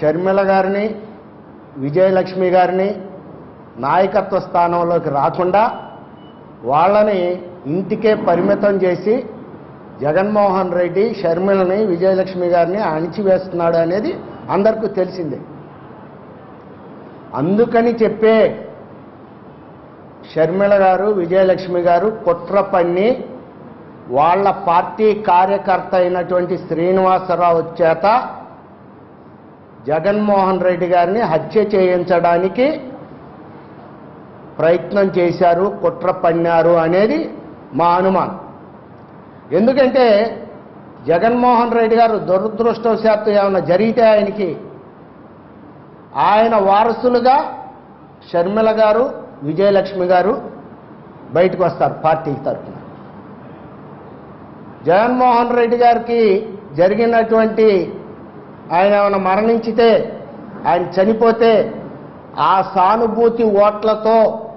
షర్మిల గారిని విజయలక్ష్మి గారిని నాయకత్వ స్థానంలోకి రాకుండా వాళ్ళని ఇంటికే పరిమితం చేసి జగన్మోహన్ రెడ్డి షర్మిలని విజయలక్ష్మి గారిని అణిచివేస్తున్నాడు అనేది అందరికీ తెలిసిందే అందుకని చెప్పే షర్మిల గారు విజయలక్ష్మి గారు కుట్ర పన్ని వాళ్ళ పార్టీ కార్యకర్త అయినటువంటి శ్రీనివాసరావు చేత జగన్మోహన్ రెడ్డి గారిని హత్య చేయించడానికి ప్రయత్నం చేశారు కుట్ర పన్నారు అనేది మా అనుమానం ఎందుకంటే జగన్మోహన్ రెడ్డి గారు దురదృష్టవశాత్తు ఏమైనా జరిగితే ఆయనకి ఆయన వారసులుగా షర్మిల గారు విజయలక్ష్మి గారు బయటకు వస్తారు పార్టీ తరఫున జగన్మోహన్ రెడ్డి గారికి జరిగినటువంటి ఆయన ఏమైనా మరణించితే ఆయన చనిపోతే ఆ సానుభూతి ఓట్లతో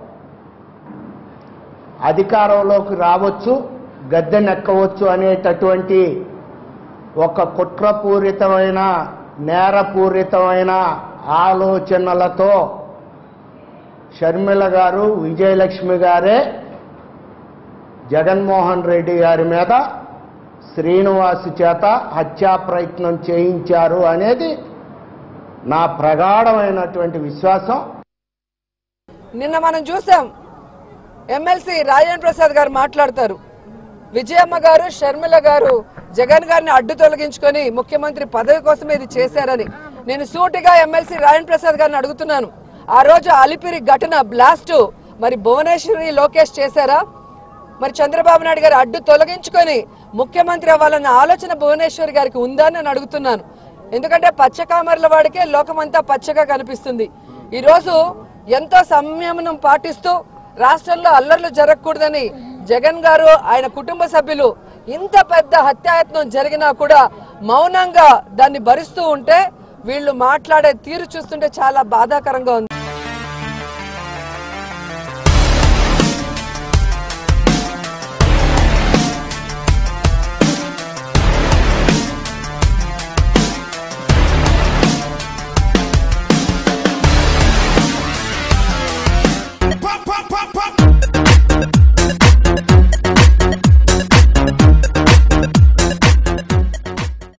అధికారంలోకి రావచ్చు గద్దెనెక్కవచ్చు అనేటటువంటి ఒక కుట్రపూరితమైన నేరపూరితమైన ఆలోచనలతో షర్మిల గారు విజయలక్ష్మి గారే జగన్మోహన్ రెడ్డి గారి మీద శ్రీనివాస్ చేత హత్యా ప్రయత్నం చేయించారు అనేది నా ప్రగాఢమైనటువంటి విశ్వాసం నిన్న మనం చూసాం ఎమ్మెల్సీ రాజేంద్ర ప్రసాద్ గారు మాట్లాడతారు విజయమ్మ గారు షర్మిల గారు జగన్ గారిని అడ్డు తొలగించుకొని ముఖ్యమంత్రి పదవి కోసం ఇది చేశారని నేను సూటిగా ఎమ్మెల్సీ రాజేంద్ర ప్రసాద్ గారిని అడుగుతున్నాను ఆ రోజు అలిపిరి ఘటన బ్లాస్ట్ మరి భువనేశ్వరి లోకేష్ చేశారా మరి చంద్రబాబు నాయుడు గారు అడ్డు తొలగించుకొని ముఖ్యమంత్రి అవ్వాలన్న ఆలోచన భువనేశ్వరి గారికి ఉందా అని నేను అడుగుతున్నాను ఎందుకంటే పచ్చకామర్ల వాడికే లోకమంతా పచ్చగా కనిపిస్తుంది ఈ రోజు ఎంతో సంయమనం పాటిస్తూ రాష్ట్రంలో అల్లర్లు జరగకూడదని జగన్ గారు ఆయన కుటుంబ సభ్యులు ఇంత పెద్ద హత్యాయత్నం జరిగినా కూడా మౌనంగా దాన్ని భరిస్తూ ఉంటే వీళ్ళు మాట్లాడే తీరు చూస్తుంటే చాలా బాధాకరంగా ఉంది